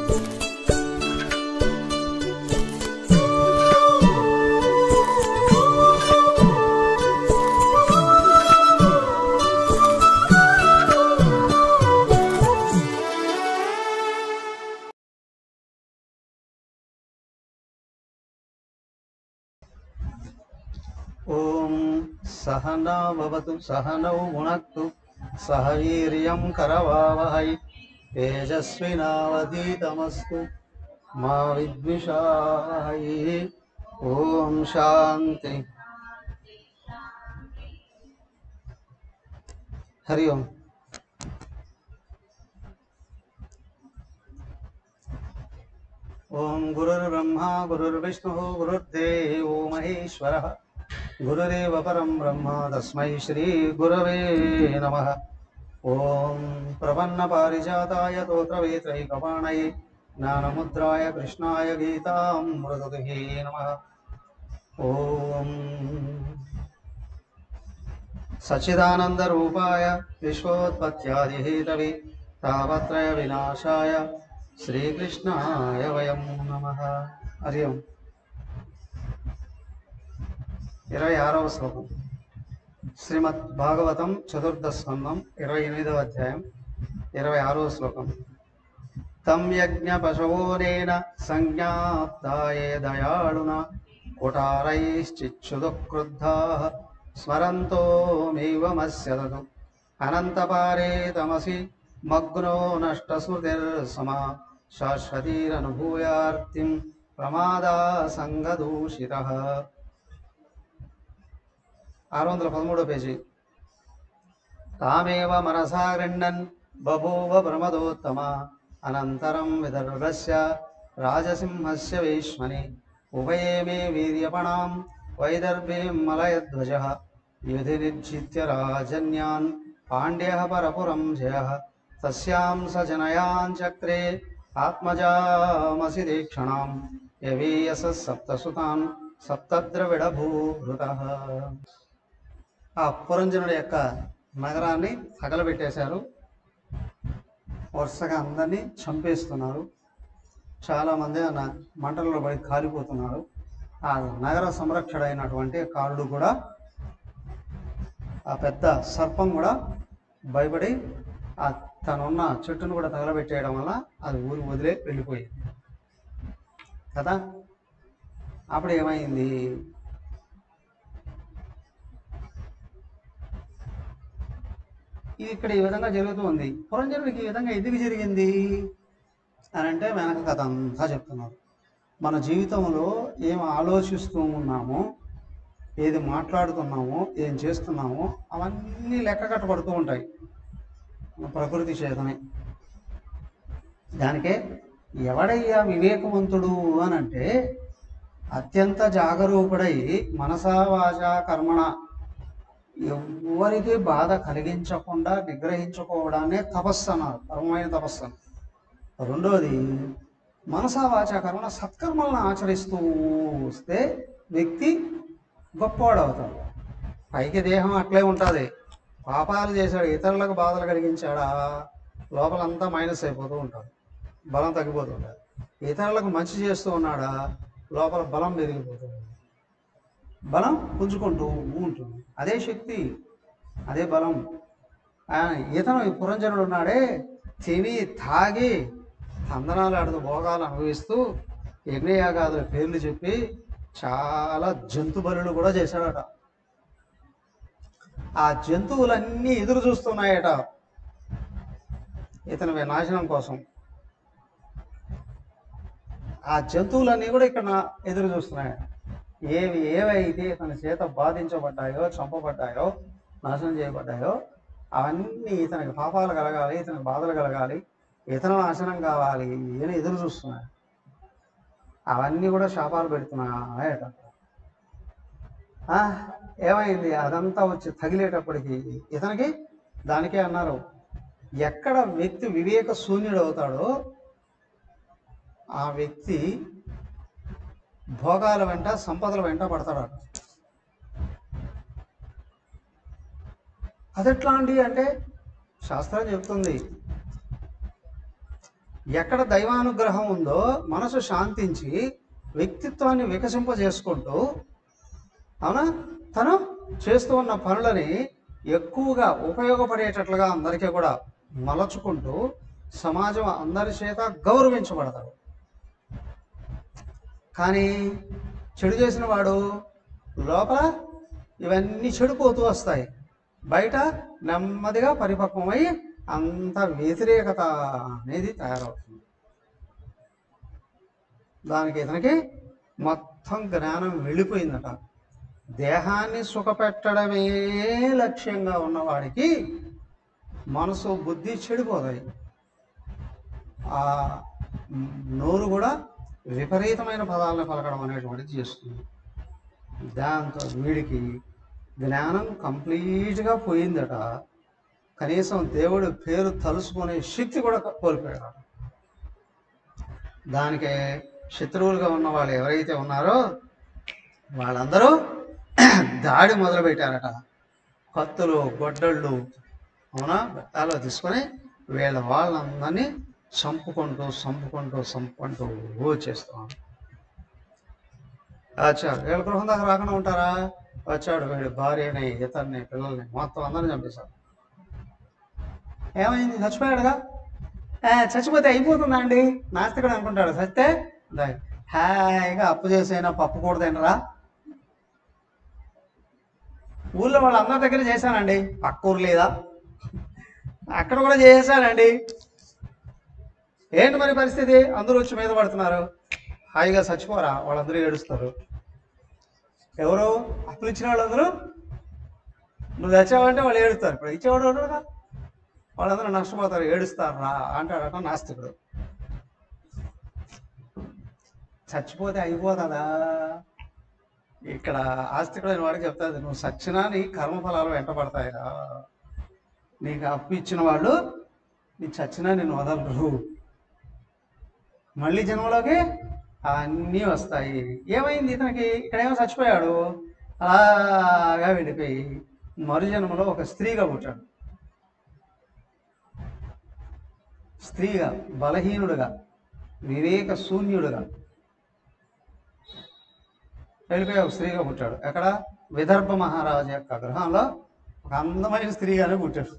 ॐ सहना भवतु सहनौ भुनक्तु सह वीर्यं करवावहै तेजस्विनावधीतमस्तु मा विद्विषावहै ॐ शान्ति हरि ओम् ॐ गुरुर्ब्रह्मा गुरुर्विष्णुः गुरुर्देवो महेश्वरः गुरुरेव परं ब्रह्म तस्मै श्रीगुरवे नमः ॐ प्रपन्नपारिजाताय तोत्रवेत्रैकपाणये ज्ञानमुद्राय कृष्णाय गीतामृतदुहे नमः ॐ सच्चिदानन्दरूपाय विश्वोत्पत्त्यादिहेतवे तापत्रयविनाशाय శ్రీకృష్ణాయ వయం నమ హరి ఓం ఇరవై ఆరవ శ్లోకం శ్రీమద్ భాగవతం చతుర్థ స్కందం ఇరవై ఎనిమిదవ అధ్యాయం ఇరవై ఆరవ శ్లోకం తం యజ్ఞ పశవోనేన సంజ్ఞాప్తాయే దయాళున కుటారైశ్చిచ్చుదుక్రుద్ధా స్మరంతో మేవమస్యదతు అనంతపారే తమసి మగ్నో నష్టస్మృతిర్సమా శాశ్వతీరనుభూయార్తిం ప్రమాదా సంగదూషిత ఆరు వందల పదమూడో పేజీ తామేవ మనసా గృహ్ణన్ బభూవ ప్రమదోత్తమ అనంతరం విదర్భస్య రాజసింహస్య వేష్మని ఉభయే మే వీర్యపణాం వైదర్భీం మలయధ్వజ యుధి నిర్జిత్య రాజన్యాన్ పాండ్య పరపురం జయ తస్యాం స జనయాన్ చక్రే ఆత్మజామసి దీక్షణాం యవీయస సప్తసుతాన్ సప్తద్రవిడభూభృత ఆ పురంజనుడి యొక్క నగరాన్ని తగలబెట్టేశారు వరుసగా అందరినీ చంపేస్తున్నారు చాలామంది ఆ న- మంటల్లో పడి కాలిపోతున్నారు ఆ నగర సంరక్షణ అయినటువంటి కారుడు కూడా ఆ పెద్ద సర్పం కూడా భయపడి ఆ తనున్న చెట్టును కూడా తగలబెట్టేయడం వల్ల అది ఊరు వదిలే వెళ్ళిపోయింది కదా అప్పుడు ఏమైంది ఇది ఇక్కడ ఈ విధంగా జరుగుతూ ఉంది పురంజనుడికి ఈ విధంగా ఎందుకు జరిగింది అని అంటే వెనక కథ అంతా చెప్తున్నారు మన జీవితంలో ఏం ఆలోచిస్తూ ఉన్నామో ఏది మాట్లాడుతున్నామో ఏం చేస్తున్నామో అవన్నీ లెక్క కట్టబడుతూ ఉంటాయి మన ప్రకృతి చేతనే దానికే ఎవడయ్యా వివేకవంతుడు అని అంటే అత్యంత జాగరూకుడై మనసా వాచ కర్మణ ఎవరికి బాధ కలిగించకుండా నిగ్రహించుకోవడాన్ని తపస్సు అన్నారు పరమైన తపస్సు అని. రెండోది మనసా వాచ కర్మణ సత్కర్మలను ఆచరిస్తూ వస్తే వ్యక్తి గొప్పవాడు అవుతాడు పైకి దేహం అట్లే ఉంటుంది పాపాలు చేశాడు ఇతరులకు బాధలు కలిగించాడా లోపలంతా మైనస్ అయిపోతూ ఉంటాడు బలం తగ్గిపోతూ ఉంటుంది ఇతరులకు మంచి చేస్తూ ఉన్నాడా లోపల బలం పెరిగిపోతుంది బలం పుంజుకుంటూ ఉంటుంది అదే శక్తి అదే బలం ఆ, ఇతను ఈ పురంజనుడు ఉన్నాడే తిని తాగి తందనాలు ఆడుతూ భోగాలు అనుభవిస్తూ యజ్ఞయాగాదుల పేర్లు చెప్పి చాలా జంతు బలులు కూడా చేశాడట ఆ జంతువులన్నీ ఎదురు చూస్తున్నాయట ఇతని నాశనం కోసం ఆ జంతువులన్నీ కూడా ఇక్కడ నా- ఎదురు చూస్తున్నాయట ఏవి ఏవైతే ఇతని చేత బాధించబడ్డాయో చంపబడ్డాయో నాశనం చేయబడ్డాయో అవన్నీ ఇతనికి పాపాలు కలగాలి ఇతనికి బాధలు కలగాలి ఇతను నాశనం కావాలి అని ఎదురు చూస్తున్నాయి అవన్నీ కూడా శాపాలు పెడుతున్నాయట ఆ, ఏమైంది అదంతా వచ్చి తగిలేటప్పటికి ఇతనికి దానికే అన్నారు ఎక్కడ వ్యక్తి వివేక శూన్యుడు అవుతాడో ఆ వ్యక్తి భోగాల వెంట సంపదల వెంట పడతాడు అదెట్లాంటి అంటే శాస్త్రం చెప్తుంది ఎక్కడ దైవానుగ్రహం ఉందో మనసు శాంతించి వ్యక్తిత్వాన్ని వికసింపజేసుకుంటూ అవునా తను చేస్తూ ఉన్న పనులని ఎక్కువగా ఉపయోగపడేటట్లుగా అందరికీ కూడా మలచుకుంటూ సమాజం అందరి చేత గౌరవించబడతాడు కానీ చెడు చేసిన వాడు లోపల ఇవన్నీ చెడిపోతూ వస్తాయి బయట నెమ్మదిగా పరిపక్వమై అంత వ్యతిరేకత అనేది తయారవుతుంది దానికి ఇతనికి మొత్తం జ్ఞానం వెళ్ళిపోయిందట దేహాన్ని సుఖపెట్టడమే లక్ష్యంగా ఉన్నవాడికి మనసు బుద్ధి చెడిపోతాయి ఆ నోరు కూడా విపరీతమైన పదాలను పలకడం అనేటువంటిది చేస్తుంది దాంతో వీడికి జ్ఞానం కంప్లీట్గా పోయిందట కనీసం దేవుడి పేరు తలుసుకునే శక్తి కూడా కోల్పోయాడు దానికి శత్రువులుగా ఉన్న వాళ్ళు ఎవరైతే ఉన్నారో వాళ్ళందరూ దాడి మొదలుపెట్టారట కత్తులు గొడ్డళ్ళు అవునా బెత్తాలో తీసుకొని వీళ్ళ వాళ్ళందరినీ చంపుకుంటూ చంపుకుంటూ చంపుకుంటూ వచ్చేస్తాం వచ్చాడు వీళ్ళ గృహం దాకా రాకుండా ఉంటారా వచ్చాడు వీడి భార్యని ఇతన్ని పిల్లల్ని మొత్తం అందరిని చంపేశాడు ఏమైంది చచ్చిపోయాడుగా ఏ, చచ్చిపోతే అయిపోతుందా అండి నాస్తికుడు అనుకుంటాడు చస్తే దా, హాయిగా అప్పు చేసైనా పప్పు కూడా తినరా ఊళ్ళో వాళ్ళందరి దగ్గర చేశానండి పక్క ఊరు లేదా అక్కడ కూడా చేశానండి ఏంటి మరి పరిస్థితి అందరూ వచ్చి మీద పడుతున్నారు హాయిగా చచ్చిపోరా వాళ్ళందరూ ఏడుస్తారు ఎవరు అప్పులు ఇచ్చిన వాళ్ళందరూ నువ్వు తెచ్చావంటే వాళ్ళు ఏడుస్తారు ఇప్పుడు ఇచ్చేవాడు ఉన్నాడుగా వాళ్ళందరూ నష్టపోతారు ఏడుస్తారు రా అంటాడట నాస్తికుడు చచ్చిపోతే అయిపోతుందా ఇక్కడ ఆస్తికుడైన వాడికి చెప్తాది నువ్వు సచ్చినా నీ కర్మఫలాలు వెంటబడతాయిరా నీకు అప్పు ఇచ్చిన వాళ్ళు నీ చచ్చినా నేను వదలరు మళ్ళీ జన్మలోకి అన్నీ వస్తాయి ఏమైంది ఇతనికి ఇక్కడేమో చచ్చిపోయాడు అలాగా వెళ్ళిపోయి మరు జన్మలో ఒక స్త్రీగా పుట్టాడు స్త్రీగా బలహీనుడుగా వివేక శూన్యుడుగా వెళ్ళిపోయి ఒక స్త్రీగా పుట్టాడు ఎక్కడ విదర్భ మహారాజు యొక్క గృహంలో ఒక అందమైన స్త్రీగానే పుట్టాడు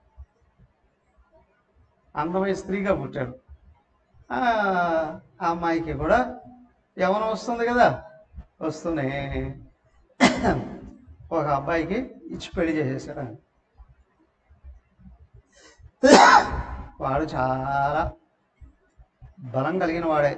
అందమైన స్త్రీగా పుట్టాడు ఆ ఆ అమ్మాయికి కూడా యవనం వస్తుంది కదా వస్తూనే ఒక అబ్బాయికి ఇచ్చి పెళ్లి చేసేసాడు ఆయన. వాడు చాలా బలం కలిగిన వాడే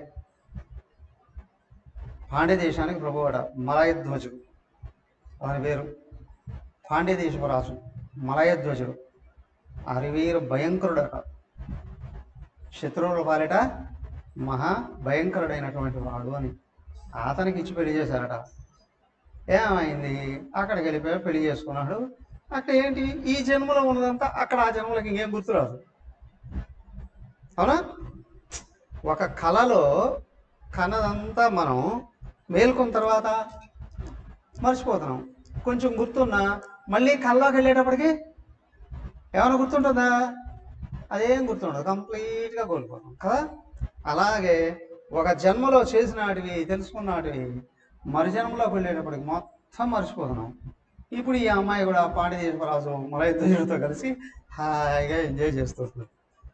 పాండ్య దేశానికి ప్రభువాడ మలయధ్వజుడు అతని పేరు పాండ్య దేశపు రాజు మలయధ్వజుడు అరివీరు భయంకరుడట శత్రువుల పాలిట మహా భయంకరుడైనటువంటి వాడు అని అతనికి ఇచ్చి పెళ్లి చేశారట ఏమైంది అక్కడికి వెళ్ళిపోయి పెళ్లి చేసుకున్నాడు అక్కడ ఏంటి ఈ జన్మలో ఉన్నదంతా అక్కడ ఆ జన్మలకి ఇంకేం గుర్తురాదు అవునా ఒక కళలో కన్నదంతా మనం మేల్కొన్న తర్వాత మర్చిపోతున్నాం కొంచెం గుర్తున్నా మళ్ళీ కళ్ళలోకి వెళ్ళేటప్పటికి ఏమైనా గుర్తుంటుందా అదేం గుర్తుండదు కంప్లీట్గా కోల్పోతాం కదా అలాగే ఒక జన్మలో చేసినాటివి తెలుసుకున్నాటివి మరు జన్మలోకి వెళ్ళేటప్పటికి మొత్తం మర్చిపోతున్నాం ఇప్పుడు ఈ అమ్మాయి కూడా పాండిదేశ్వరాజు మలయుద్ధుడితో కలిసి హాయిగా ఎంజాయ్ చేస్తుంది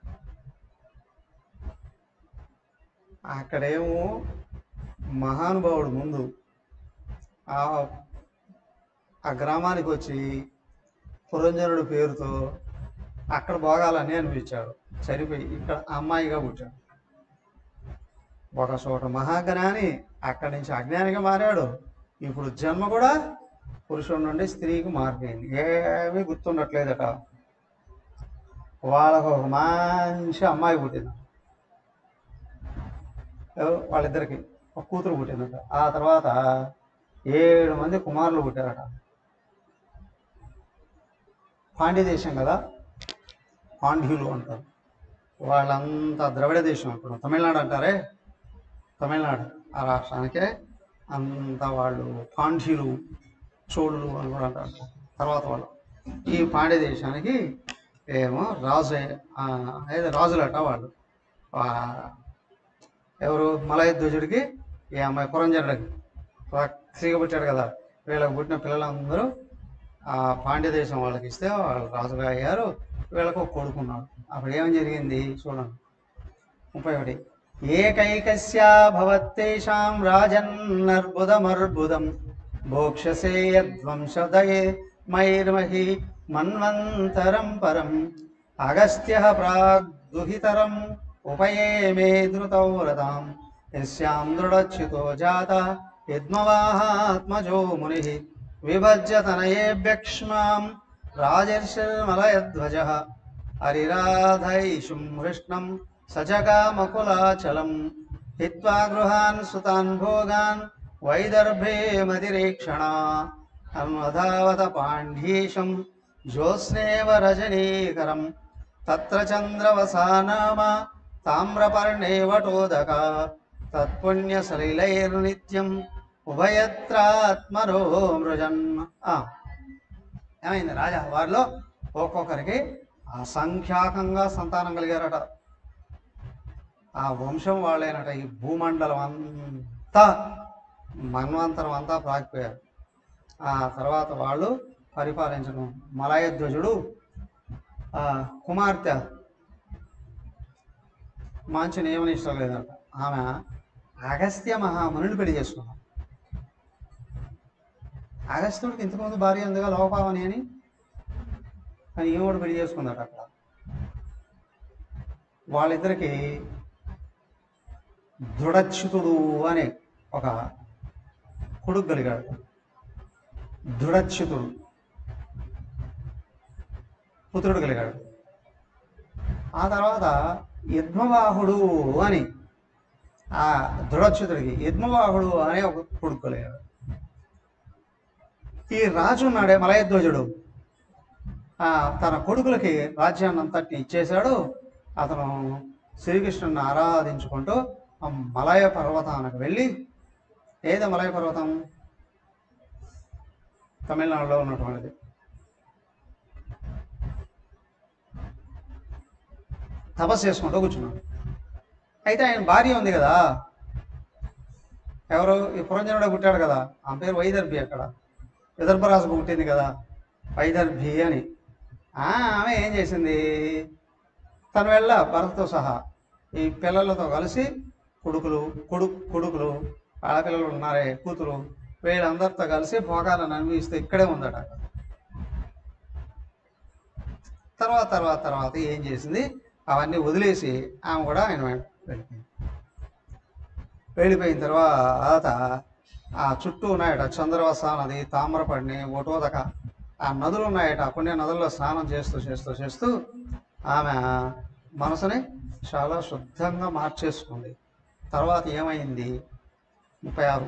అక్కడేమో మహానుభావుడు ముందు ఆ ఆ గ్రామానికి వచ్చి పురంజనుడు పేరుతో అక్కడ భోగాలని అనిపించాడు చనిపోయి ఇక్కడ అమ్మాయిగా పుట్టాడు ఒక చోట మహాజ్ఞాని అక్కడి నుంచి అజ్ఞానిగా మారాడు ఇప్పుడు జన్మ కూడా పురుషుడి నుండి స్త్రీకి మారిపోయింది ఏమీ గుర్తుండట్లేదట వాళ్ళకు ఒక మంచి అమ్మాయి పుట్టింది ఎవరు? వాళ్ళిద్దరికి ఒక కూతురు పుట్టిందట ఆ తర్వాత ఏడు మంది కుమారులు పుట్టారట పాండ్య దేశం కదా పాండ్యులు అంటారు వాళ్ళంతా ద్రవిడ దేశం ఇప్పుడు తమిళనాడు అంటారే తమిళనాడు ఆ రాష్ట్రానికే అంతా వాళ్ళు పాండ్యులు చోళులు అని కూడా అంటారు తర్వాత వాళ్ళు ఈ పాండ్య దేశానికి ఏమో రాజు అయ్య- ఆ, ఏదో రాజులట వాళ్ళు ఆ, ఎవరు మలయధ్వజుడికి ఈ అమ్మాయి పురంజనుడికి స్త్రీగా పుట్టాడు కదా వీళ్ళకి పుట్టిన పిల్లలందరూ ఆ పాండ్య దేశం వాళ్ళకి ఇస్తే వాళ్ళు రాజుగా అయ్యారు వీళ్ళకు ఒక కొడుకున్నాడు అప్పుడు ఏం జరిగింది చూడండి ముప్పై ఒకటి ఏకైకస్యా భవత్తేషాం రాజన్నర్బుదమర్బుదం భోక్షసే యద్వంశదయే మైర్మహి మన్వంతరం పరం అగస్త్య ప్రాగ్దుహితరం ఉపయే మే ధృతౌ రథాం యస్యాం దృఢచ్యుతో జాత యద్మవాహాత్మజో ముని విభజ్యతనయేభ్యక్ష్మాం రాజర్షిర్మలయధ్వజ హరిరాధైషుం కృష్ణం సచకామకులాచలం హిత్వా గృహాన్ సుతాన్ భోగాన్ వైదర్భే మతిరేక్షణ అన్వధావత పాండ్యేశం జ్యోత్స్నేవ రజనీకరం తత్ర చంద్రవసానామ తామ్రపర్ణే వటోదక తత్పుణ్యసలిలైర్నిత్యం ఉభయత్రాత్మరో మృజన్ ఆ, ఏమైంది రాజా వారిలో ఒక్కొక్కరికి అసంఖ్యాకంగా సంతానం కలిగారట ఆ వంశం వాళ్ళేనట ఈ భూమండలం అంతా మన్వంతరం అంతా ప్రాగిపోయారు ఆ తర్వాత వాళ్ళు పరిపాలించడం మలయధ్వజుడు ఆ కుమార్తె మంచి నియమనిష్టం లేదట ఆమె అగస్త్య మహామునిని పెళ్లి చేసుకున్నాం అగస్త్యుడికి ఇంతకుముందు భార్య ఉందిగా లోపావని అని కానీ ఈమెడు పెళ్లి చేసుకుందట అక్కడ వాళ్ళిద్దరికి దృఢచ్యుతుడు అనే ఒక కొడుకు కలిగాడు దృఢచ్యుతుడు పుత్రుడు కలిగాడు ఆ తర్వాత యద్మవాహుడు అని ఆ దృఢచ్యుతుడికి యద్మవాహుడు అనే ఒక కొడుకు కలిగాడు ఈ రాజు ఉన్నాడే మలయధ్వజుడు ఆ, తన కొడుకులకి రాజ్యాన్ని అంతటిని ఇచ్చేశాడు అతను శ్రీకృష్ణుని ఆరాధించుకుంటూ ఆ మలయ పర్వతానికి వెళ్ళి ఏదో మలయ పర్వతం తమిళనాడులో ఉన్నటువంటిది తపస్సు చేసుకుంటూ కూర్చున్నాడు అయితే ఆయన భార్య ఉంది కదా ఎవరు ఈ పురంజనుడే పుట్టాడు కదా ఆ పేరు వైదర్భి అక్కడ విదర్భరాజుకు పుట్టింది కదా వైదర్భి అని ఆ, ఆమె ఏం చేసింది తను వెళ్ళ భరత్తో సహా ఈ పిల్లలతో కలిసి కొడుకులు కొడుకు కొడుకులు ఆడపిల్లలు ఉన్నారే కూతురు వీళ్ళందరితో కలిసి భోగాలను అనుభవిస్తూ ఇక్కడే ఉందట తర్వాత తర్వాత తర్వాత ఏం చేసింది అవన్నీ వదిలేసి ఆమె కూడా ఆయన వెంట వెళ్ళిపోయింది వెళ్ళిపోయిన తర్వాత ఆ చుట్టూ ఉన్నాయట చంద్రవస నది తామ్రపడిని ఒటోదక ఆ నదులు ఉన్నాయట ఆ పుణ్య నదుల్లో స్నానం చేస్తూ చేస్తూ చేస్తూ ఆమె మనసుని చాలా శుద్ధంగా మార్చేసుకుంది తర్వాత ఏమైంది ముప్పై ఆరు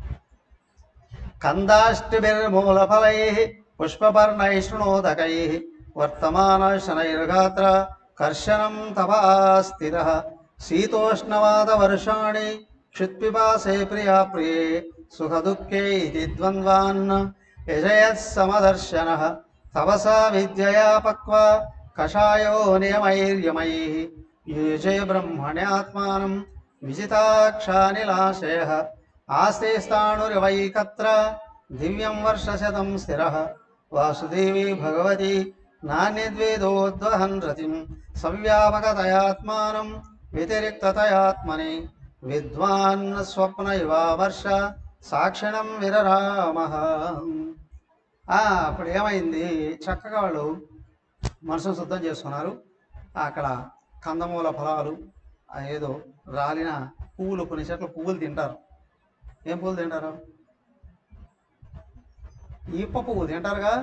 కందాష్టిభిర్మూలఫలై పుష్పపర్ణై శృణోదకై వర్తమాన శనైర్గాత్ర కర్షణం తపాస్థిర శీతోష్ణవాద వర్షాణి క్షుత్పిపాసే ప్రియా ప్రియే సుఖదుఃఖే ఇది ద్వంద్వాన్ యజయత్ సమదర్శన తపసా విద్యయా పక్వ కషాయో నియమైర్యమై యుజే బ్రహ్మణ్యాత్మానం విజితాక్షానిలాశయ ఆస్తే స్థాణురివైకత్ర దివ్యం వర్షశతం స్థిర వాసుదేవి భగవతి నాణ్యద్వేదోద్వహన్ రతిం సవ్యాపకతయాత్మానం వ్యతిరిక్తతయాత్మని విద్వాన్ స్వప్న ఇవా వర్ష సాక్షిణం విరరామ అప్పుడు ఏమైంది చక్కగా వాళ్ళు మనసును శుద్ధం చేసుకున్నారు అక్కడ కందమూల ఫలాలు ఆ ఏదో రాలిన పువ్వులు కొన్ని చెట్ల పువ్వులు తింటారు ఏం పువ్వులు తింటారు ఈప పువ్వు తింటారుగా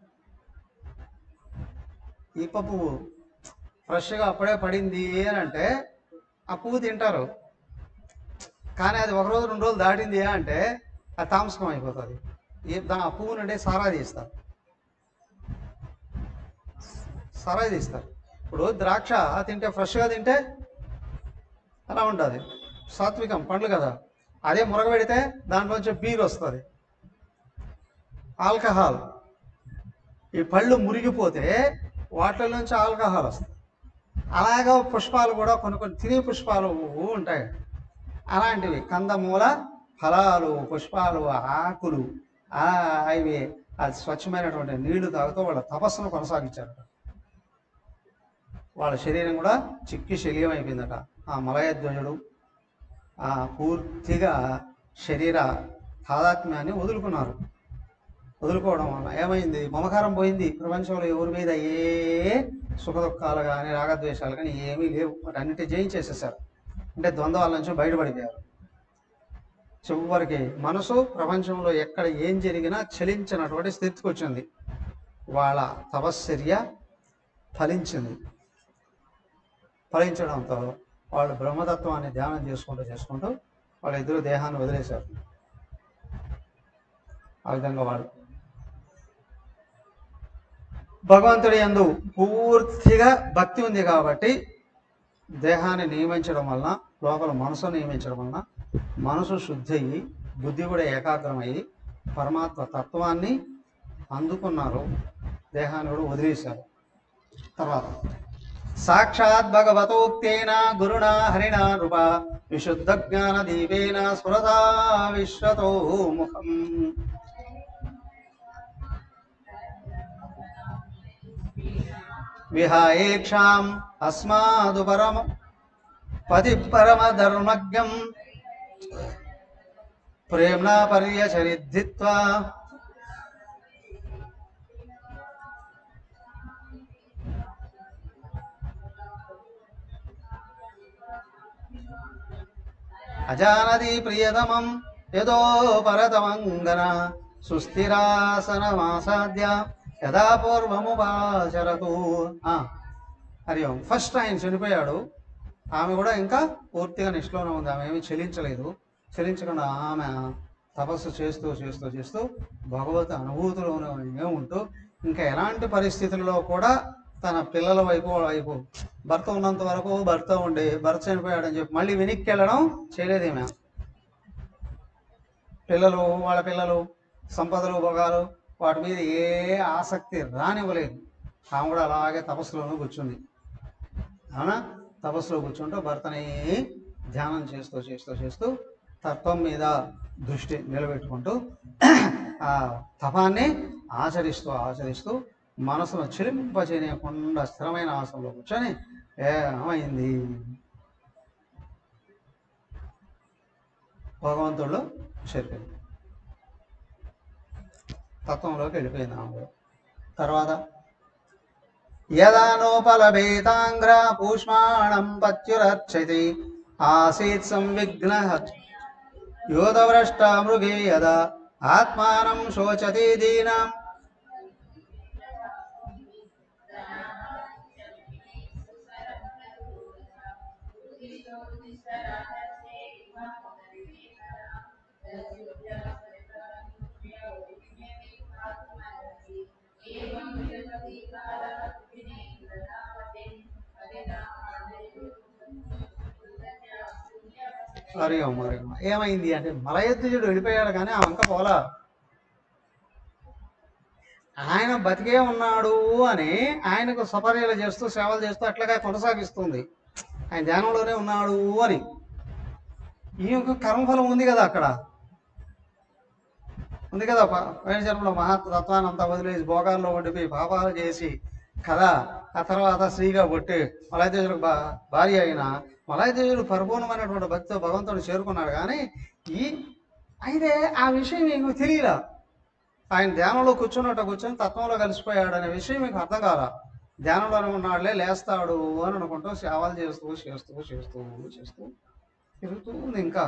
ఈప పువ్వు ఫ్రెష్గా అప్పుడే పడింది అని అంటే ఆ పువ్వు తింటారు కానీ అది ఒక రోజు రెండు రోజులు దాటింది అంటే అది తామసకం అయిపోతుంది ఈ దా- ఆ పువ్వు నుండి సారా తీస్తారు సారా తీస్తారు ఇప్పుడు ద్రాక్ష తింటే ఫ్రెష్గా తింటే అలా ఉంటుంది సాత్వికం పండ్లు కదా అదే మురగ పెడితే దాంట్లోంచి బీర్ వస్తుంది ఆల్కహాల్ ఈ పళ్ళు మురిగిపోతే వాటిలోంచి ఆల్కహాల్ వస్తుంది అలాగా పుష్పాలు కూడా కొన్ని కొన్ని తినే పుష్పాలు ఉంటాయి అలాంటివి కందమూల ఫలాలు పుష్పాలు ఆకులు ఆ అవి ఆ స్వచ్ఛమైనటువంటి నీళ్లు తాగుతూ వాళ్ళ తపస్సును కొనసాగించారట వాళ్ళ శరీరం కూడా చిక్కి శల్యం అయిపోయిందట ఆ మలయధ్వజుడు ఆ పూర్తిగా శరీర తాదాత్మ్యాన్ని వదులుకున్నారు వదులుకోవడం వల్ల ఏమైంది మమకారం పోయింది ప్రపంచంలో ఎవరి మీద ఏ సుఖ దుఃఖాలు కానీ రాగద్వేషాలు కానీ ఏమీ లేవు వాటన్నిటి జయించేసేసారు అంటే ద్వంద్వాల నుంచి బయటపడిపోయారు చివరికి మనసు ప్రపంచంలో ఎక్కడ ఏం జరిగినా చలించినటువంటి స్థితికి వచ్చింది వాళ్ళ తపశ్చర్య ఫలించింది ఫలించడంతో వాళ్ళు బ్రహ్మతత్వాన్ని ధ్యానం చేసుకుంటూ చేసుకుంటూ వాళ్ళ ఇద్దరు దేహాన్ని వదిలేశారు ఆ విధంగా వాళ్ళు భగవంతుడి యందు పూర్తిగా భక్తి ఉంది కాబట్టి దేహాన్ని నియమించడం వలన లోపల మనసు నియమించడం వలన మనసు శుద్ధి అయ్యి బుద్ధి కూడా ఏకాగ్రమయ్యి పరమాత్మ తత్వాన్ని అందుకున్నారు దేహాన్ని కూడా వదిలేశారు తర్వాత సాక్షాత్ భగవతోక్తేన గురుణా హరిణా నృప విశుద్ధ జ్ఞాన దీపేన స్ఫురతా విశ్వతో ముఖం విహాయేక్షాం అస్మాదు పరమ పది పరమ ధర్మజ్ఞం ప్రేమ్నా పర్యచరిద్ధిత్వా అజానది ప్రియతమం యదో పరతమంగన సుస్థిరాసనమాసాద్య యదా పూర్వముపాచరతు ఆ, హరి ఓం ఫస్ట్ ఆయన చనిపోయాడు ఆమె కూడా ఇంకా పూర్తిగా నిష్ఠలోనే ఉంది ఆమె ఏమీ చెలించలేదు చెలించకుండా ఆమె తపస్సు చేస్తూ చేస్తూ చేస్తూ భగవత్ అనుభూతిలోనే ఉంటూ ఇంకా ఎలాంటి పరిస్థితుల్లో కూడా తన పిల్లల వైపు వాళ్ళ వైపు భర్త ఉన్నంత వరకు భర్త ఉండి భర్త చనిపోయాడని చెప్పి మళ్ళీ వెనక్కి వెళ్ళడం చేయలేదు ఈమె పిల్లలు వాళ్ళ పిల్లలు సంపదలు భోగాలు వాటి మీద ఏ ఆసక్తి రానివ్వలేదు ఆమె కూడా అలాగే తపస్సులోనూ కూర్చుంది అవునా తపస్సులో కూర్చుంటూ భర్తని ధ్యానం చేస్తూ చేస్తూ చేస్తూ తత్వం మీద దృష్టి నిలబెట్టుకుంటూ ఆ తపాన్ని ఆచరిస్తూ ఆచరిస్తూ మనసును చెలింపచేయకుండా స్థిరమైన ఆసనంలో కూర్చొని ఏమైంది భగవంతుడు చేరిపోయింది తత్వంలోకి వెళ్ళిపోయింది ఆమె కూడా. తర్వాత యదానోపలభేతాంగ్ర పూష్మాణం పత్యురర్చతి ఆసీత్ సంవిఘ్న యోధవ్రష్ట మృగే యదా ఆత్మానం శోచతి దీనం మరి మరి ఏమైంది అంటే మలయద్దుజుడు వెళ్ళిపోయాడు కానీ ఆ వంక పోలా ఆయన బతికే ఉన్నాడు అని ఆయనకు సపర్యలు చేస్తూ సేవలు చేస్తూ అట్లాగా కొనసాగిస్తుంది ఆయన ధ్యానంలోనే ఉన్నాడు అని ఈ యొక్క కర్మఫలం ఉంది కదా అక్కడ ఉంది కదా పైన జన్మలో మహాతత్వాన్ని అంతా వదిలేసి భోగాల్లో ఉండిపోయి పాపాలు చేసి కదా ఆ తర్వాత స్త్రీగా పుట్టి మలయదేవుడు బా భార్య అయిన మలయదేవుడు పరిపూర్ణమైనటువంటి భక్తితో భగవంతుడు చేరుకున్నాడు కానీ ఈ అయితే ఆ విషయం మీకు తెలియలా ఆయన ధ్యానంలో కూర్చున్నట్టు కూర్చొని తత్వంలో కలిసిపోయాడు అనే విషయం మీకు అర్థం కాల ధ్యానంలోనే ఉన్నాడులే లేస్తాడు అని అనుకుంటూ సేవలు చేస్తూ చేస్తూ చేస్తూ చేస్తూ తిరుగుతూ ఉంది ఇంకా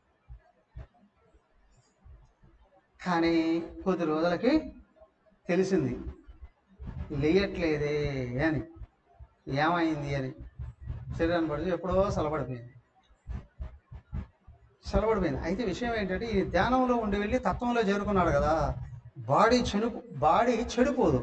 కానీ కొద్ది రోజులకి తెలిసింది లేయట్లేదే అని ఏమైంది అని శరీరాన్ని పడితే ఎప్పుడో సలబడిపోయింది సలబడిపోయింది అయితే విషయం ఏంటంటే ఈ ధ్యానంలో ఉండి వెళ్ళి తత్వంలో చేరుకున్నాడు కదా బాడీ చెడు బాడీ చెడిపోదు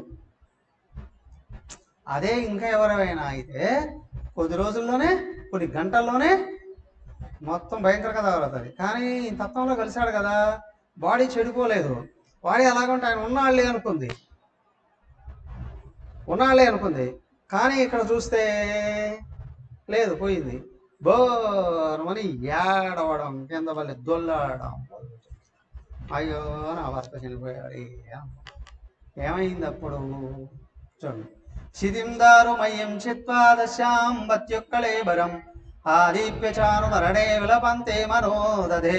అదే ఇంకా ఎవరైనా అయితే కొద్ది రోజుల్లోనే కొన్ని గంటల్లోనే మొత్తం భయంకరంగా తగలుతుంది కానీ ఈ తత్వంలో కలిశాడు కదా బాడీ చెడిపోలేదు బాడీ అలాగంటే ఆయన ఉన్నాళ్ళే అనుకుంది ఉన్నాళ్ళే అనుకుంది కానీ ఇక్కడ చూస్తే లేదు పోయింది బోరమని ఏడవడం కింద పల్లి దొల్లాడడం అయ్యో నా భర్త చనిపోయాడు ఏ- ఏమైంది అప్పుడు చూడండి శిథిందారు మయ్యం చిత్వా దశ్యాం వత్యుక్కళేబరం ఆదిప్య చాను మరణే విలపంతే మనోదధే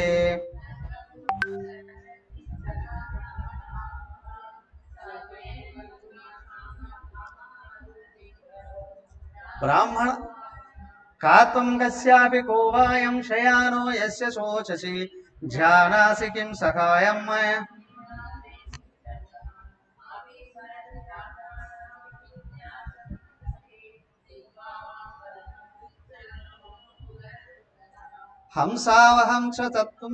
బ్రాహ్మణ కాత్వం కస్యాపి కోవాయం శయానో యస్య శోచసి ధ్యానాసి కిం సఖాయం మయ హంసావహం చ తత్వం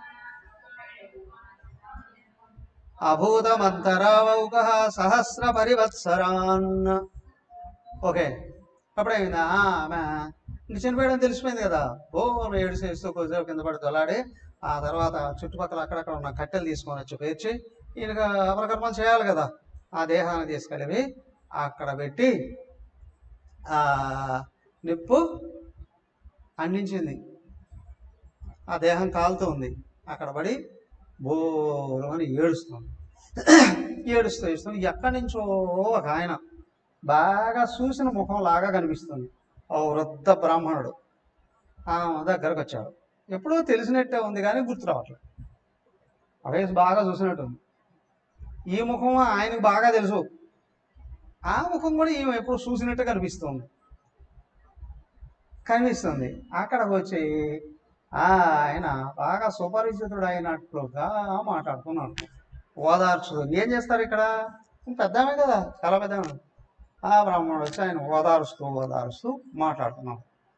అభూతమంతరావౌక సహస్ర పరివత్సరాన్ ఓకే అప్పుడేమైందా ఆమె ఇంక చనిపోయడం తెలిసిపోయింది కదా ఓ ఏడు చేస్తూ కొద్దిసేపు కింద పడి దొలాడి ఆ తర్వాత చుట్టుపక్కల అక్కడక్కడ ఉన్న కట్టెలు తీసుకొని వచ్చి పేర్చి ఈయనకు అపరకర్మలు చేయాలి కదా ఆ దేహాన్ని తీసుకెళ్ళి అక్కడ పెట్టి ఆ నిప్పు అందించింది ఆ దేహం కాలుతుంది అక్కడ పడి బోరు అని ఏడుస్తుంది ఏడుస్తూ ఏడుస్తుంది ఎక్కడి నుంచో ఒక ఆయన బాగా చూసిన ముఖం లాగా కనిపిస్తుంది ఓ వృద్ధ బ్రాహ్మణుడు ఆ దగ్గరకు వచ్చాడు ఎప్పుడో తెలిసినట్టే ఉంది కానీ గుర్తు రావట్లేదు ఆ వయసు బాగా చూసినట్టు ఉంది ఈ ముఖం ఆయనకు బాగా తెలుసు ఆ ముఖం కూడా ఈమె ఎప్పుడు చూసినట్టు కనిపిస్తుంది కనిపిస్తుంది అక్కడికి వచ్చి ఆ ఆయన బాగా సుపరిచితుడు అయినట్లుగా మాట్లాడుతున్నాడు ఓదార్చుడు ఏం చేస్తారు ఇక్కడ పెద్దామే కదా చాలా పెద్దామే ఆ బ్రాహ్మణుడు వచ్చి ఆయన ఓదారుస్తూ ఓదారుస్తూ మాట్లాడుతున్నాం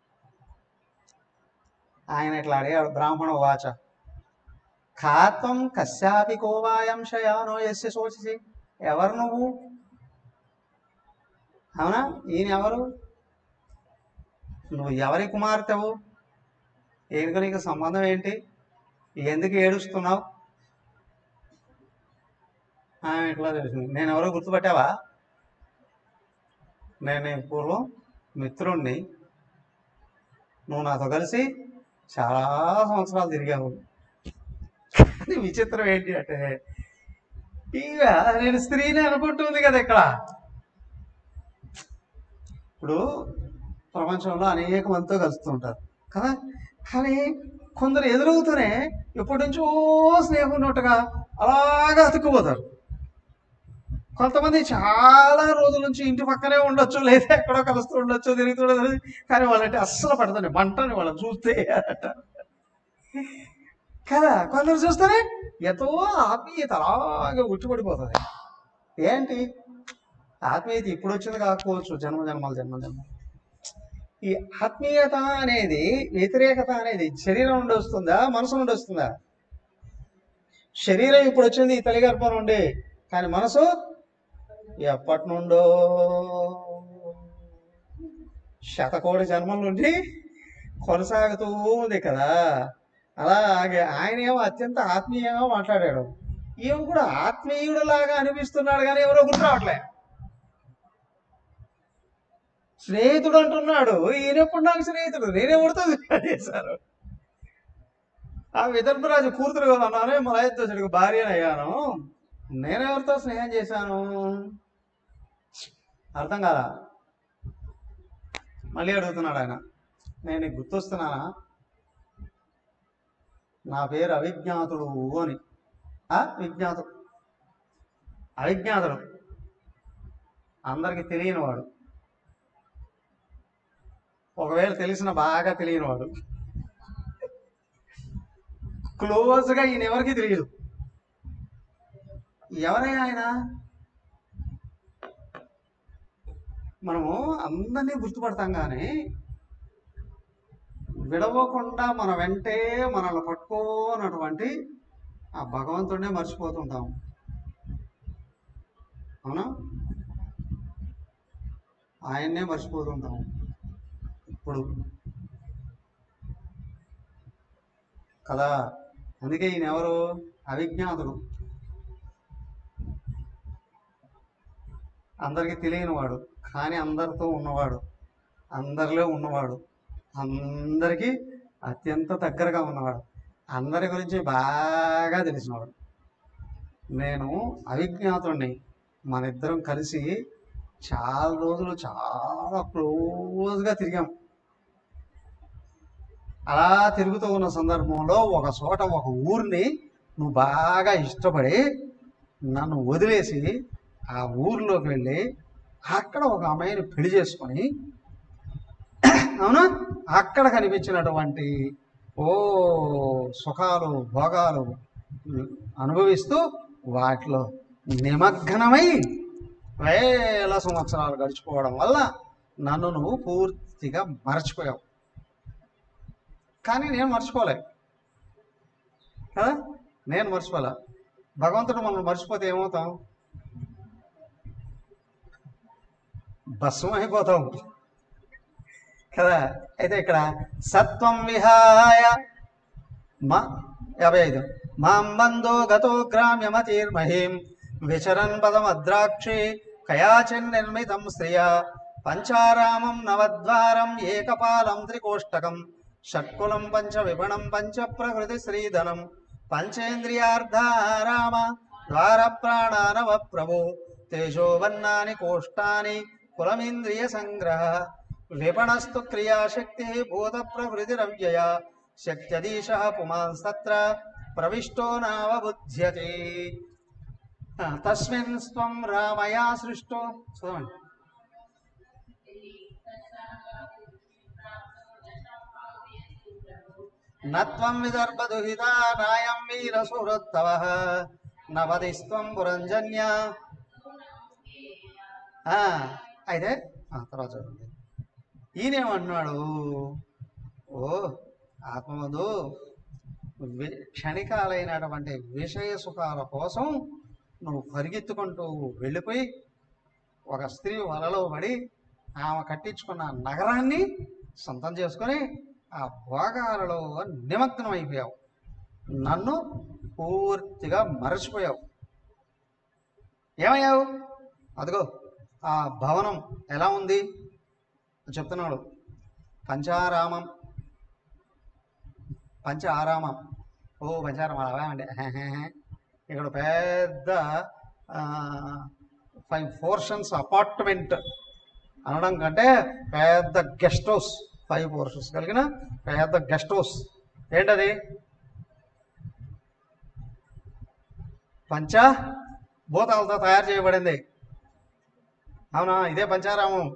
ఆయన ఇట్లా అడిగాడు బ్రాహ్మణ వాచ ఖాత్వం కశ్యాపి కోవాయం శయానో ఎస్య శోచిసి ఎవరు నువ్వు అవునా ఈయన ఎవరు నువ్వు ఎవరి కుమార్తెవు ఈయనకు నీకు సంబంధం ఏంటి ఎందుకు ఏడుస్తున్నావు ఆమె ఇట్లా తెలిసింది నేను ఎవరో గుర్తుపట్టావా నేను ఈ పూర్వం మిత్రుణ్ణి నువ్వు నాతో కలిసి చాలా సంవత్సరాలు తిరిగావు కానీ విచిత్రం ఏంటి అంటే ఇక నేను స్త్రీని అనుకుంటుంది కదా ఇక్కడ ఇప్పుడు ప్రపంచంలో అనేక మందితో కలుస్తుంటారు కదా కానీ కొందరు ఎదురవుతూనే ఎప్పటి నుంచో స్నేహం ఉన్నట్టుగా అలాగా అతుక్కుపోతారు కొంతమంది చాలా రోజుల నుంచి ఇంటి పక్కనే ఉండొచ్చు లేదా ఎక్కడో కలుస్తూ ఉండొచ్చు తిరుగుతూ ఉండొచ్చు కానీ వాళ్ళంటే అస్సలు పడుతుంది మంటని వాళ్ళని చూస్తే అట కదా కొందరు చూస్తేనే ఎంతో ఆత్మీయత అలాగే ఉట్టిపడిపోతుంది ఏంటి ఆత్మీయత ఇప్పుడు వచ్చింది కాకపోవచ్చు జన్మ జన్మల జన్మ జన్మ ఈ ఆత్మీయత అనేది వ్యతిరేకత అనేది శరీరం నుండి వస్తుందా మనసు నుండి వస్తుందా శరీరం ఇప్పుడు వచ్చింది ఈ తల్లి గర్భం నుండి కానీ మనసు ఎప్పటి నుండో శతకోటి జన్మల నుండి కొనసాగుతూ ఉంది కదా అలాగే ఆయన ఏమో అత్యంత ఆత్మీయంగా మాట్లాడాడు ఈమె కూడా ఆత్మీయుడులాగా అనిపిస్తున్నాడు కానీ ఎవరో గుర్తు రావట్లే స్నేహితుడు అంటున్నాడు ఈయన ఎప్పుడు నాకు స్నేహితుడు నేనే ఉడతా చేశారు ఆ విదర్భరాజు కూతురుగా ఉన్నాను మలయధ్వజుడికి భార్య అయ్యాను నేనెవరితో స్నేహం చేశాను అర్థం కాదా మళ్ళీ అడుగుతున్నాడు ఆయన నేను నీకు గుర్తొస్తున్నానా నా పేరు అవిజ్ఞాతుడు అని ఆ విజ్ఞాతుడు అవిజ్ఞాతుడు అందరికి తెలియనివాడు ఒకవేళ తెలిసిన బాగా తెలియనివాడు క్లోజ్గా ఈయన ఎవరికి తెలియదు ఎవరే ఆయన మనము అందరినీ గుర్తుపడతాం కానీ విడవకుండా మన వెంటే మనల్ని పట్టుకోనటువంటి ఆ భగవంతుడినే మర్చిపోతుంటాం అవునా ఆయన్నే మర్చిపోతుంటాం ఇప్పుడు కదా అందుకే ఈయన ఎవరు అవిజ్ఞాతుడు అందరికీ తెలియని వాడు కానీ అందరితో ఉన్నవాడు అందరిలో ఉన్నవాడు అందరికీ అత్యంత దగ్గరగా ఉన్నవాడు అందరి గురించి బాగా తెలిసినవాడు నేను అవిజ్ఞాతుడిని మన ఇద్దరం కలిసి చాలా రోజులు చాలా క్లోజ్గా తిరిగాం అలా తిరుగుతూ ఉన్న సందర్భంలో ఒక చోట ఒక ఊరిని నువ్వు బాగా ఇష్టపడి నన్ను వదిలేసి ఆ ఊరిలోకి వెళ్ళి అక్కడ ఒక అమ్మాయిని పెళ్లి చేసుకొని అవునా అక్కడ కనిపించినటువంటి ఓ సుఖాలు భోగాలు అనుభవిస్తూ వాటిలో నిమగ్నమై వేల సంవత్సరాలు గడిచిపోవడం వల్ల నన్ను నువ్వు పూర్తిగా మర్చిపోయావు కానీ నేను మర్చిపోలే కదా నేను మర్చిపోలే భగవంతుడు మనం మర్చిపోతే ఏమవుతాం భస్మం అయిపోతాం కదా అయితే ఇక్కడ సత్వం విహాయ మా యాభై ఐదు మాం బంధో గతో గ్రామ్యమతిర్మహీం విచరన్ పదమద్రాక్షి కయాచిన్ నిర్మితం శ్రియ పంచారామం నవద్వారం ఏకపాలం త్రికోష్టకం షట్కులం పంచ విపణం పంచ ప్రకృతి శ్రీధనం పంచేంద్రియార్ధారామ ద్వార ప్రాణానవ ప్రభు తేజోవన్నాని కోష్టాని కులమింద్రియ సంగ్రహ విపణస్తు క్రియాశక్తి భూత ప్రకృతిరవ్యయ శక్త్యదీశ పుమాంస్తత్ర ప్రవిష్టో నావబుధ్యతే ఆ, తస్మిన్ స్వం రామయా సృష్టో చదవండి నత్వం విదర్భదుహితా నాయం వీరసుహృత్తవ నవదిస్త్వం పురంజన్య ఆ, అయితే ఆ, తర్వాత చదవండి ఈయనేమన్నాడు ఓ ఆత్మవధు వి- క్షణికాలైనటువంటి విషయ సుఖాల కోసం నువ్వు పరిగెత్తుకుంటూ వెళ్ళిపోయి ఒక స్త్రీ వలలో పడి ఆమె కట్టించుకున్న నగరాన్ని సొంతం చేసుకొని ఆ భోగాలలో నిమగ్నం అయిపోయావు నన్ను పూర్తిగా మరచిపోయావు ఏమయ్యావు అదిగో ఆ భవనం ఎలా ఉంది చెప్తున్నాడు పంచారామం పంచ ఆరామం ఓ పంచారామం అలా అండి ఇక్కడ పెద్ద ఫైవ్ పోర్షన్స్ అపార్ట్మెంట్ అనడం కంటే పెద్ద గెస్ట్ హౌస్ ఫైవ్ పోర్షన్స్ కలిగిన పెద్ద గెస్ట్ హౌస్ ఏంటది పంచ భూతాలతో తయారు చేయబడింది అవునా ఇదే పంచారామం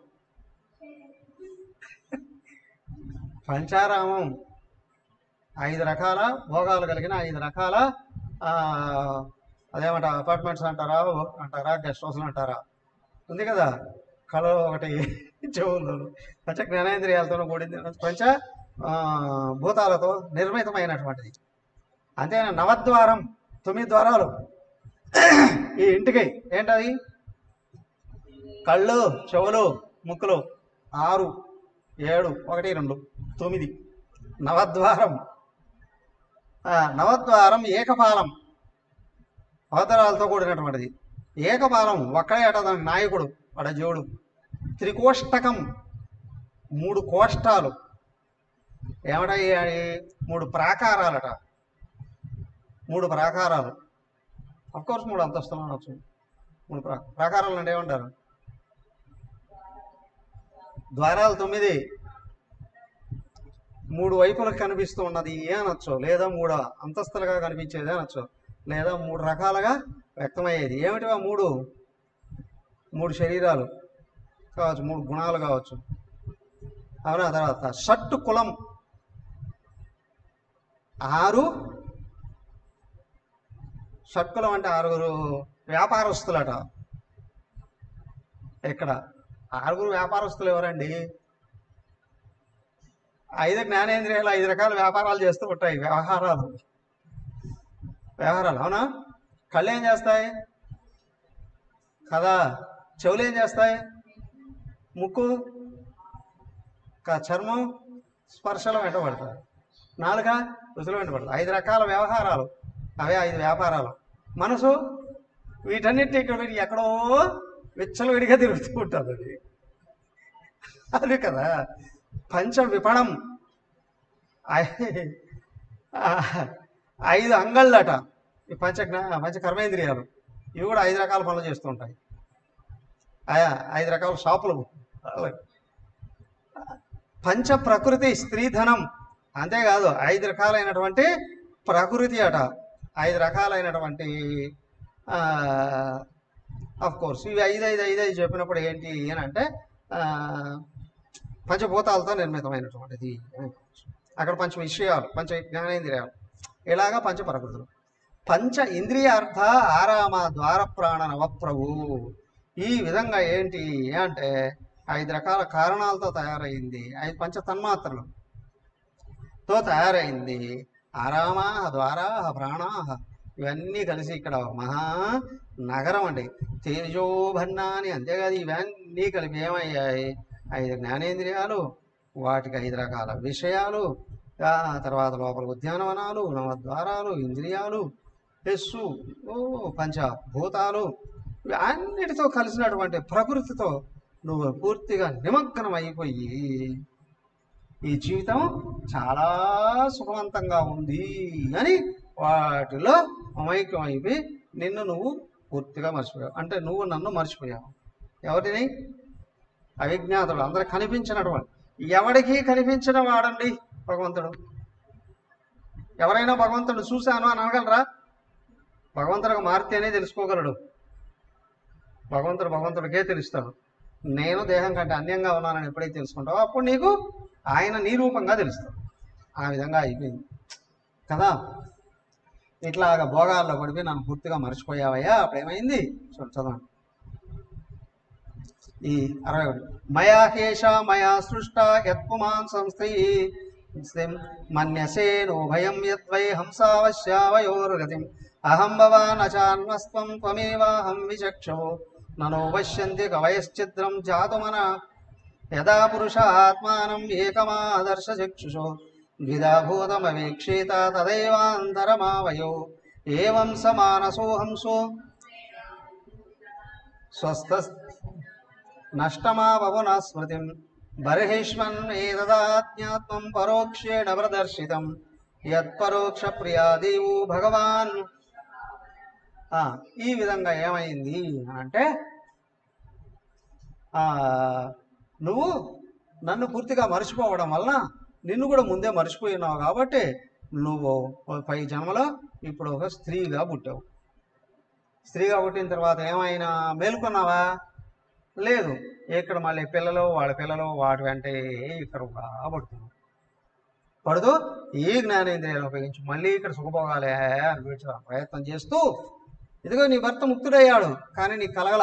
పంచారామం ఐదు రకాల భోగాలు కలిగిన ఐదు రకాల ఆ, అదేమంట అపార్ట్మెంట్స్ అంటారా అంటారా గెస్ట్ హౌస్లు అంటారా ఉంది కదా కళలో ఒకటి చెవులు పంచ జ్ఞానేంద్రియాలతో కూడింది పంచ ఆ, భూతాలతో నిర్మితమైనటువంటిది అంతేనా నవద్వారం తొమ్మిది ద్వారాలు ఈ ఇంటికి ఏంటది కళ్ళు చెవులు ముక్కులు ఆరు ఏడు ఒకటి రెండు తొమ్మిది నవద్వారం ఆ, నవద్వారం ఏకపాలం అవతరాలతో కూడినటువంటిది ఏకపాలం ఒక్కడే అట దాని నాయకుడు వాడ జీవుడు త్రికోష్టకం మూడు కోష్టాలు ఏమటయ్యాయి మూడు ప్రాకారాలట మూడు ప్రాకారాలు కోర్స్ మూడు అంతస్తులు అనొచ్చు మూడు ప్రా ప్రాకారాలు అంటే ఏమంటారు ద్వారాలు తొమ్మిది మూడు వైపులకు కనిపిస్తూ ఉన్నది ఏ అనొచ్చు లేదా మూడు అంతస్తులుగా కనిపించేది అనొచ్చు లేదా మూడు రకాలుగా వ్యక్తమయ్యేది ఏమిటివా మూడు మూడు శరీరాలు కావచ్చు మూడు గుణాలు కావచ్చు అవునా తర్వాత షట్టు కులం ఆరు షట్కులం అంటే ఆరుగురు వ్యాపారస్తులట ఇక్కడ ఆరుగురు వ్యాపారస్తులు ఎవరండి ఐదు జ్ఞానేంద్రియాలు ఐదు రకాల వ్యాపారాలు చేస్తూ ఉంటాయి వ్యవహారాలు వ్యవహారాలు అవునా కళ్ళు ఏం చేస్తాయి కదా చెవులు ఏం చేస్తాయి ముక్కు క- చర్మం స్పర్శలు వెంటబడతాయి నాలుక రుచులు వెంటబడతాయి ఐదు రకాల వ్యవహారాలు అవే ఐదు వ్యాపారాలు మనసు వీటన్నిటి ఇక్కడ వీటి ఎక్కడో విచ్చలవిడిగా తిరుగుతూ ఉంటుంది అది అది కదా పంచ విపణం ఐ- ఆ, ఐదు అంగళ్ళట ఈ పంచ జ్ఞా- పంచ కర్మేంద్రియాలు ఇవి కూడా ఐదు రకాల పనులు చేస్తూ ఉంటాయి ఆయా ఐదు రకాల షాపులు అలాగే. పంచ ప్రకృతి స్త్రీధనం అంతేకాదు ఐదు రకాలైనటువంటి ప్రకృతి అట ఐదు రకాలైనటువంటి ఆఫ్ కోర్స్ ఇవి ఐదు ఐదు ఐదు ఐదు చెప్పినప్పుడు ఏంటి అని అంటే ఆ, పంచభూతాలతో నిర్మితమైనటువంటిది అక్కడ పంచ విషయాలు పంచ జ్ఞానేంద్రియాలు ఇలాగా పంచ ప్రకృతులు పంచ ఇంద్రియార్థ ఆరామ ద్వార ప్రాణ నవప్రభు ఈ విధంగా ఏంటి అంటే ఐదు రకాల కారణాలతో తయారైంది ఐదు పంచ తన్మాత్రలు తో తయారైంది ఆరామ ద్వార ప్రాణ ఇవన్నీ కలిసి ఇక్కడ మహా నగరం అండి తేజోభన్నాని అంతేకాదు ఇవన్నీ కలిపి ఏమయ్యాయి ఐదు జ్ఞానేంద్రియాలు వాటికి ఐదు రకాల విషయాలు ఆ తర్వాత లోపల ఉద్యానవనాలు నవద్వారాలు ఇంద్రియాలు యస్సు ఓ పంచభూతాలు ఇవి అన్నిటితో కలిసినటువంటి ప్రకృతితో నువ్వు పూర్తిగా నిమగ్నం అయిపోయి ఈ జీవితం చాలా సుఖవంతంగా ఉంది అని వాటిలో అమైక్యం అయిపోయి నిన్ను నువ్వు పూర్తిగా మర్చిపోయావు అంటే నువ్వు నన్ను మర్చిపోయావు ఎవరిని అవిజ్ఞాతుడు అందరికి కనిపించినటువంటి ఎవడికి కనిపించిన వాడండి భగవంతుడు ఎవరైనా భగవంతుడు చూశాను అని అనగలరా భగవంతుడికి మారితేనే తెలుసుకోగలడు భగవంతుడు భగవంతుడికే తెలుస్తాడు నేను దేహం కంటే అన్యంగా ఉన్నానని ఎప్పుడైతే తెలుసుకుంటావో అప్పుడు నీకు ఆయన నీ రూపంగా తెలుస్తాడు ఆ విధంగా అయిపోయింది కదా ఇట్లాగా భోగాల్లో పడిపోయి నన్ను పూర్తిగా మర్చిపోయావయ్యా అప్పుడేమైంది చూడు చదవండి ఈ అరవై ఒకటి మయా హేష మయా సృష్ట యత్పుమాన్ సంస్థి మన్యసే నోభయం యద్వై హంసావశ్యావయోర్గతిం అహం భవాన్ అచాన్మస్త్వం త్వమేవాహం విచక్షో ననో పశ్యంతి కవయశ్చిద్రం జాతుమన యదా పురుష ఆత్మానం ఏకమాదర్శ చక్షుషో ద్విధాభూతమవీక్షిత తదైవాంతరమావయో ఏవం సమానసోహంసో స్వస్థ నష్టమావన స్మృతిం బర్హిష్మన్ ఏదదాజ్ఞాత్మం పరోక్షేణ ప్రదర్శితం యత్పరోక్ష ప్రియాదేవు భగవాన్ ఆ, ఈ విధంగా ఏమైంది అంటే ఆ, నువ్వు నన్ను పూర్తిగా మర్చిపోవడం వలన నిన్ను కూడా ముందే మర్చిపోయినావు కాబట్టి నువ్వు పై జన్మలో ఇప్పుడు ఒక స్త్రీగా పుట్టావు స్త్రీగా పుట్టిన తర్వాత ఏమైనా మేలుకున్నావా లేదు ఇక్కడ మళ్ళీ పిల్లలు వాళ్ళ పిల్లలు వాటి వెంటే ఇక్కడ పడుతున్నావు పడుతూ ఈ జ్ఞానేంద్రియాలు ఉపయోగించి మళ్ళీ ఇక్కడ సుఖభోగాలే అనిపించే ప్రయత్నం చేస్తూ ఇదిగో నీ భర్త ముక్తుడయ్యాడు కానీ నీకు కలగల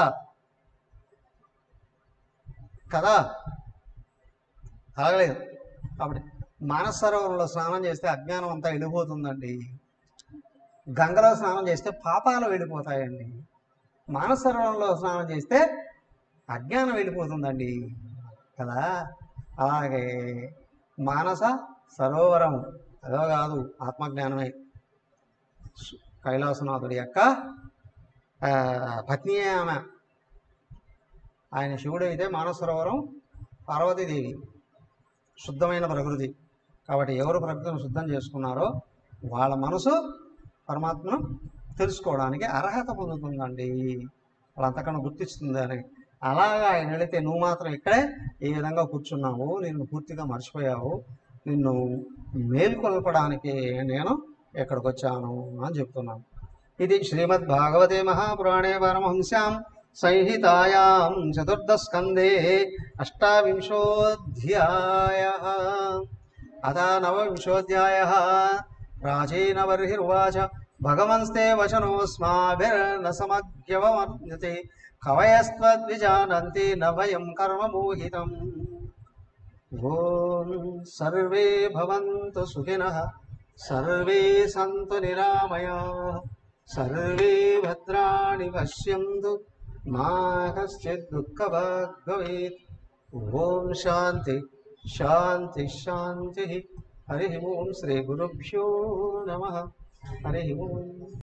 కదా కలగలేదు కాబట్టి మానస సరోవరంలో స్నానం చేస్తే అజ్ఞానం అంతా వెళ్ళిపోతుందండి గంగలో స్నానం చేస్తే పాపాలు వెళ్ళిపోతాయండి మానస సరోవరంలో స్నానం చేస్తే అజ్ఞానం వెళ్ళిపోతుందండి కదా అలాగే మానస సరోవరం అదో కాదు ఆత్మజ్ఞానమే సు- కైలాసనాథుడి యొక్క ఆ, పత్నియే ఆమె ఆయన శివుడు అయితే మానస సరోవరం పార్వతీదేవి శుద్ధమైన ప్రకృతి కాబట్టి ఎవరు ప్రకృతిని శుద్ధం చేసుకున్నారో వాళ్ళ మనసు పరమాత్మను తెలుసుకోవడానికి అర్హత పొందుతుందండి వాళ్ళంతకన్నా గుర్తిస్తుంది అని అలాగా ఆయన వెళితే నువ్వు మాత్రం ఇక్కడే ఈ విధంగా కూర్చున్నావు నిన్ను పూర్తిగా మర్చిపోయావు నిన్ను మేల్కొల్పడానికి నేను ఎక్కడికి వచ్చాను అని చెప్తున్నాను ఇది శ్రీమద్ భాగవతే మహాపురాణే పరమహంస్యాం సంహితాయాం చతుర్థస్కందే అష్టావింశోऽధ్యాయ అథ నవవింశోऽధ్యాయ ప్రాచీనబర్హిర్వాచ భగవంస్తే వచనోస్మాభిర్న సమగ్యవమర్యతే కవయస్త్వద్విజానంతి న భయం కర్మమోహితం ఓం సర్వే భవంతు సుఖినః సర్వే సంతు నిరామయాః సర్వే భద్రాణి పశ్యంతు మా కశ్చిత్ దుఃఖభాగ్ భవేత్ ఓం శాంతి శాంతి శాంతి హరి ఓం శ్రీ గురుభ్యో నమ హరి ఓం